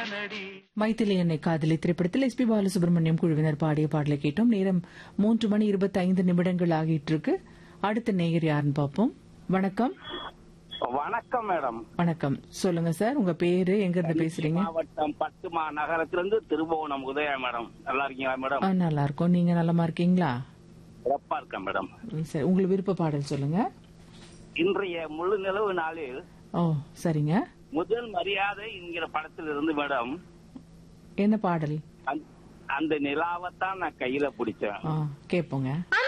தானடி மைத்திலி என்னை காதலி திரைப்படத்தில் எஸ்பி பாலசுப்ரமணியம் குழுவினர் பாடிய பாடலை கேட்டோம் நேரம் மூன்று மணி இருபத்தி ஐந்து நிமிடங்கள் ஆகிட்டு இருக்கு அடுத்த நேயர் யாருன்னு பார்ப்போம் வணக்கம் வணக்கம் மேடம் வணக்கம் சொல்லுங்க சார் உங்க பேரு எங்க இருந்து பேசுறீங்க மாவட்டம் பட்டுமா நகரத்திலிருந்து திருபுவனம் உதயா மேடம் நல்லா இருக்கீங்களா மேடம் ஆ, நல்லா இருக்கோம் நீங்க நலமா இருக்கீங்களா சிறப்பா இருக்கேன் மேடம் ம், சரி உங்களுக்கு விருப்ப பாடல் சொல்லுங்க இன்றைய முழு நிலவு நாளில் ஓ சரிங்க முதல் மரியாதை என்கிற படத்தில் இருந்து மேடம் என்ன பாடல் அந்த- அந்த நிலாவைத்தான் நான் கையில பிடிச்சேன் ஆ கேட்போங்க அந்த